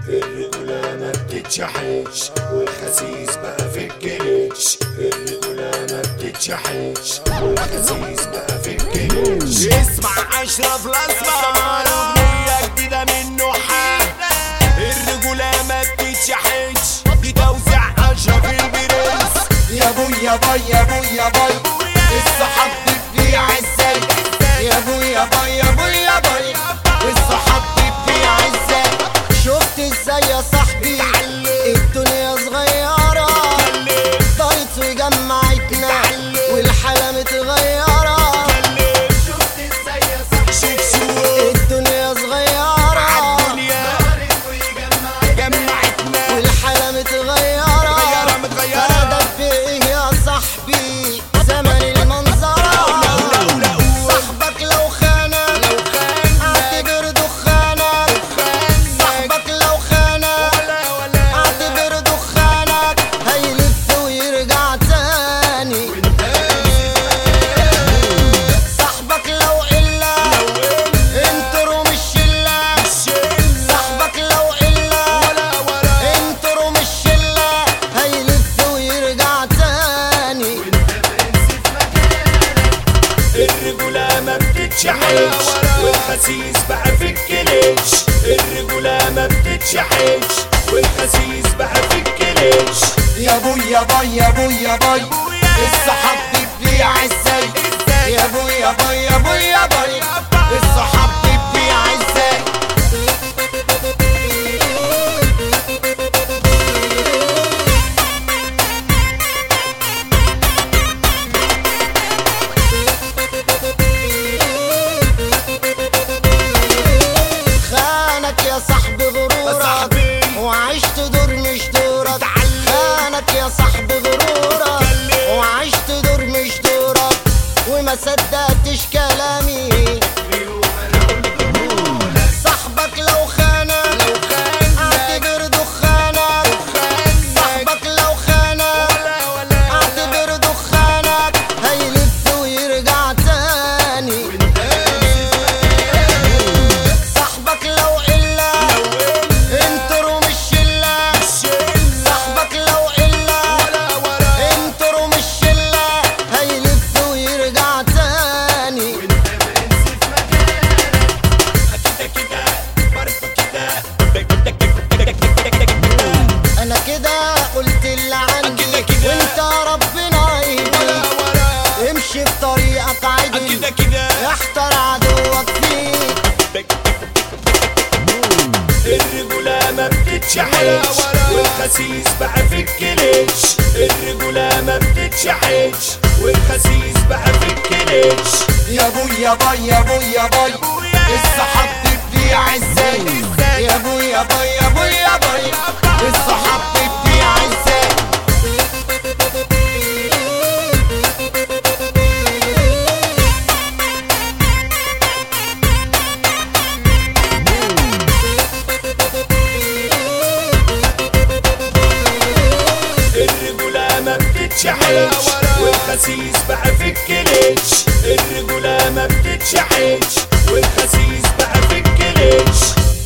الرجولة ما بتتشحنش والخسيس بقى في الجيش الرجولة ما بتتشحنش والخسيس بقى في الجيش اسمع اشرف الاسمر اغنية جديدة من نوحة الرجولة ما بتتشحنش دي توزيع اشرف البرنس يا بوي يا باي يا بوي يا باي الصحاب بتبيع ازاي يا بوي يا باي يا بوي يا باي الصحاب بتبيع ازاي شفت ازاي يا صاحبي الدنيا صغيرة طارت وجمعتنا والحالة متغيرة شفت ازاي يا صاحبي شوف شوف الدنيا صغيرة الدنيا جمعتنا والحالة متغيرة متغيرة متغيرة فردك بايه يا صاحبي زمن المنظرة لا لا صاحبك لو خانك لو خانك اعتبر دخانك صاحبك لو خانك ولا ولا اعتبر دخانك هيلف ويرجع تاني صاحبك لو قلة انطروا مش شلة صاحبك لو قلة ولا ولا انطروا مش شلة هيلف ويرجع تاني الرجولة ما بتتشحنش والخسيس بقى في الكليش الرجولة ما بتتشحنش والخسيس بقى في الكليش يا بوي يا باي يا بوي يا باي الصحاب بتبيع ازاي يا بوي يا باي يا بوي يا باي الصحاب بتبيع ازاي خانك يا صاحبي غرورك صاحبي. وعشت دور مش دورك خانك يا صاحبي غرورك وعشت دور مش دورك وما صدقتش كلامي صاحبك لو خانك اعتبر دخانك صاحبك لو خانك ولا ولا اعتبر دخانك هيلف ويرجع تاني صاحبك لو قلة انطروا مش شلة صاحبك لو قلة ولا ولا انطروا مش شلة هيلف ويرجع تاني كده كده برضه كده انا كده قلت اللي عندي كده كده. وانت ربنا ولا يهديك ولا امشي في طريقك عدل كده كده احتر عدوك فيك الرجولة ما بتتشحنش والخسيس بقى في الكليش الرجولة ما بتتشحنش والخسيس بقى في الكليش يا بوي يا باي يا بوي يا باي الصحاب بتبيع ازاي يا بوي يا باي يا بوي يا باي الصحاب بتبيع ازاي الرجولة ما بتتشحنش والخسيس بقى في الكليش الرجولة ما بتتشحنش والخسيس بقى في الكليش